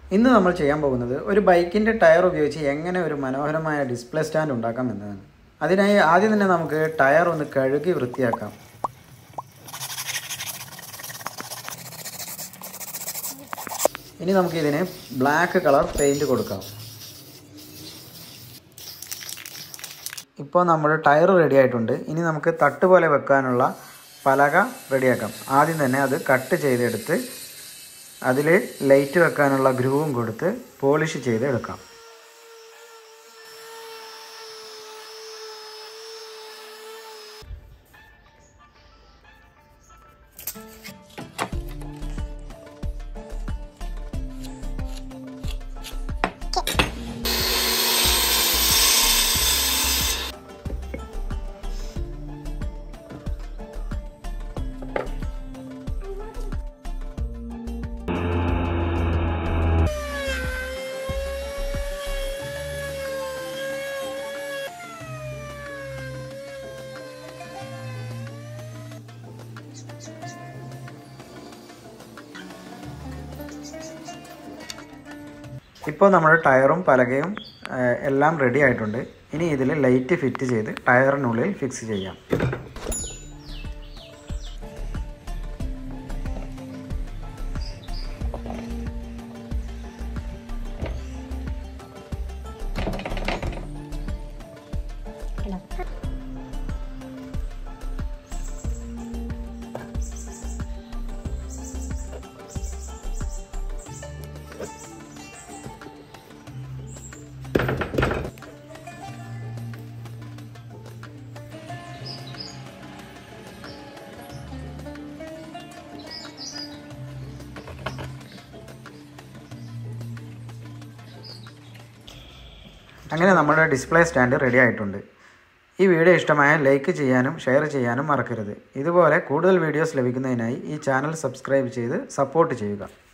ഇന്ന് നമ്മൾ ചെയ്യാൻ പോകുന്നത് ഒരു ബൈക്കിൻ്റെ ടയർ ഉപയോഗിച്ച് എങ്ങനെ ഒരു മനോഹരമായ ഡിസ്പ്ലേ സ്റ്റാൻഡ് ഉണ്ടാക്കാം എന്നതാണ് അതിനായി ആദ്യം തന്നെ നമുക്ക് ടയർ ഒന്ന് കഴുകി വൃത്തിയാക്കാം ഇനി നമുക്ക് ഇതിന് ബ്ലാക്ക് കളർ പെയിൻറ് കൊടുക്കാം ഇപ്പോൾ നമ്മുടെ ടയർ റെഡി ആയിട്ടുണ്ട് ഇനി നമുക്ക് തട്ട് പോലെ വെക്കാനുള്ള പലക റെഡിയാക്കാം ആദ്യം തന്നെ അത് കട്ട് ചെയ്തെടുത്ത് അതിൽ ലൈറ്റ് വെക്കാനുള്ള ഗ്രൂവും കൊടുത്ത് പോളിഷ് ചെയ്ത് എടുക്കാം ഇപ്പോൾ നമ്മുടെ ടയറും പലകയും ഏഹ്, എല്ലാം റെഡി ആയിട്ടുണ്ട് ഇനി ഇതിൽ ലൈറ്റ് ഫിറ്റ് ചെയ്ത് ടയറിനുള്ളിൽ ഫിക്സ് ചെയ്യാം അങ്ങനെ നമ്മുടെ ഡിസ്പ്ലേ സ്റ്റാൻഡ് റെഡി ആയിട്ടുണ്ട് ഈ വീഡിയോ ഇഷ്ടമായാൽ ലൈക്ക് ചെയ്യാനും ഷെയർ ചെയ്യാനും മറക്കരുത് ഇതുപോലെ കൂടുതൽ വീഡിയോസ് ലഭിക്കുന്നതിനായി ഈ ചാനൽ സബ്സ്ക്രൈബ് ചെയ്ത് സപ്പോർട്ട് ചെയ്യുക